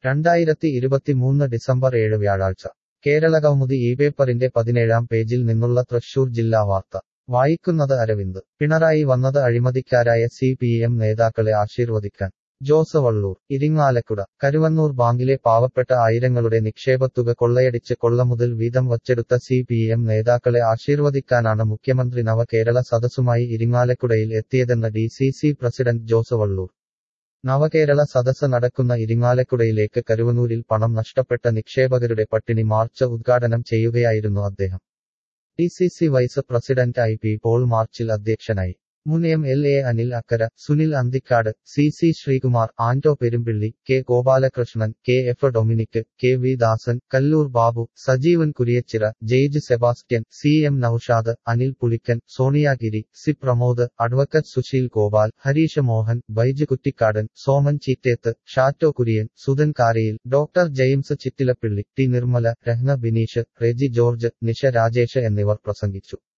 രണ്ടായിരത്തി ഇരുപത്തിമൂന്ന് ഡിസംബർ ഏഴ് വ്യാഴാഴ്ച കേരളകൗമുദി ഈ പേപ്പറിന്റെ പതിനേഴാം പേജിൽ നിന്നുള്ള തൃശൂർ ജില്ലാ വാർത്ത വായിക്കുന്നത് അരവിന്ദ് പിണറായി വന്നത് അഴിമതിക്കാരായ സി പി എം നേതാക്കളെ ആശീർവദിക്കാൻ ജോസ് വള്ളൂർ ഇരിങ്ങാലക്കുട കരുവന്നൂർ ബാങ്കിലെ പാവപ്പെട്ട ആയിരങ്ങളുടെ നിക്ഷേപത്തുക കൊള്ളയടിച്ച് കൊള്ളമുതൽ വീതം വച്ചെടുത്ത സി പി എം നേതാക്കളെ ആശീർവദിക്കാനാണ് മുഖ്യമന്ത്രി നവകേരള സദസ്സുമായി ഇരിങ്ങാലക്കുടയിൽ എത്തിയതെന്ന് D C C president Jose Vallur Navakerala Sadas നടക്കുന്ന ഇരിങ്ങാലക്കുടയിലേക്ക് കരുവന്നൂരിൽ പണം നഷ്ടപ്പെട്ട നിക്ഷേപകരുടെ പട്ടിണി മാർച്ച് ഉദ്ഘാടനം ചെയ്യുകയായിരുന്നു അദ്ദേഹം D C C vice president I P Paul മാർച്ചിൽ അധ്യക്ഷനായി മുൻ M L A Anil Akkara Sunil Anthikkad C C Sreekumar Anto Perumpilly K Gopalakrishnan K F Dominic K V Dasan Kallur Babu Sajeevan Kuriachira Jaije Sebastian C M Naushad Anil Pulikkan Soniagiri C Pramod advocate Susheel Gopal Harish Mohan Baij Kuttikadan Soman Cheeteth Shatto Kurian Sudhan Karayil doctor James Chittilappilly T Nirmala Rahna Bineesh Reji George Nisha Rajesh എന്നിവർ പ്രസംഗിച്ചു